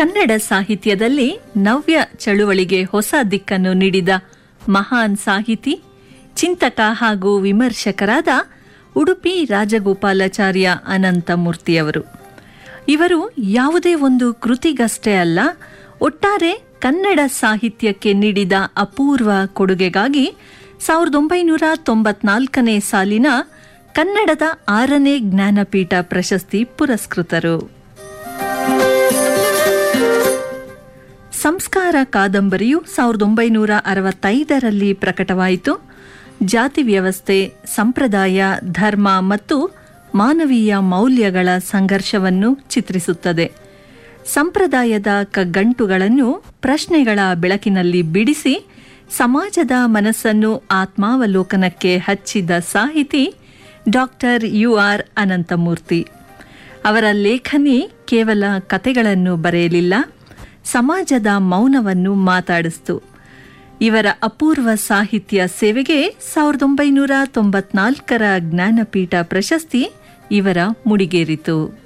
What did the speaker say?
ಕನ್ನಡ ಸಾಹಿತ್ಯದಲ್ಲಿ ನವ್ಯ ಚಳುವಳಿಗೆ ಹೊಸ ದಿಕ್ಕನ್ನು ನೀಡಿದ ಮಹಾನ್ ಸಾಹಿತಿ ಚಿಂತಕ ಹಾಗೂ ವಿಮರ್ಶಕರಾದ ಉಡುಪಿ ರಾಜಗೋಪಾಲಾಚಾರ್ಯ ಅನಂತಮೂರ್ತಿಯವರು ಇವರು ಯಾವುದೇ ಒಂದು ಕೃತಿಗಷ್ಟೇ ಅಲ್ಲ ಒಟ್ಟಾರೆ ಕನ್ನಡ ಸಾಹಿತ್ಯಕ್ಕೆ ನೀಡಿದ ಅಪೂರ್ವ ಕೊಡುಗೆಗಾಗಿ ಸಾವಿರದ ಒಂಬೈನೂರ ತೊಂಬತ್ನಾಲ್ಕನೇ ಸಾಲಿನ ಕನ್ನಡದ ಆರನೇ ಜ್ಞಾನಪೀಠ ಪ್ರಶಸ್ತಿ ಪುರಸ್ಕೃತರು ಸಂಸ್ಕಾರ ಕಾದಂಬರಿಯು ಸಾವಿರದ ಒಂಬೈನೂರ ಅರವತ್ತೈದರಲ್ಲಿ ಪ್ರಕಟವಾಯಿತು ಜಾತಿ ವ್ಯವಸ್ಥೆ ಸಂಪ್ರದಾಯ ಧರ್ಮ ಮತ್ತು ಮಾನವೀಯ ಮೌಲ್ಯಗಳ ಸಂಘರ್ಷವನ್ನು ಚಿತ್ರಿಸುತ್ತದೆ ಸಂಪ್ರದಾಯದ ಕಗ್ಗಂಟುಗಳನ್ನು ಪ್ರಶ್ನೆಗಳ ಬೆಳಕಿನಲ್ಲಿ ಬಿಡಿಸಿ ಸಮಾಜದ ಮನಸ್ಸನ್ನು ಆತ್ಮಾವಲೋಕನಕ್ಕೆ ಹಚ್ಚಿದ ಸಾಹಿತಿ ಡಾಕ್ಟರ್ ಯು ಆರ್ ಅನಂತಮೂರ್ತಿ ಅವರ ಲೇಖನಿ ಕೇವಲ ಕತೆಗಳನ್ನು ಬರೆಯಲಿಲ್ಲ ಸಮಾಜದ ಮೌನವನ್ನು ಮಾತಾಡಿಸ್ತು ಇವರ ಅಪೂರ್ವ ಸಾಹಿತ್ಯ ಸೇವೆಗೆ ಸಾವಿರದ ಒಂಬೈನೂರ ತೊಂಬತ್ನಾಲ್ಕರ ಜ್ಞಾನಪೀಠ ಪ್ರಶಸ್ತಿ ಇವರ ಮುಡಿಗೇರಿತು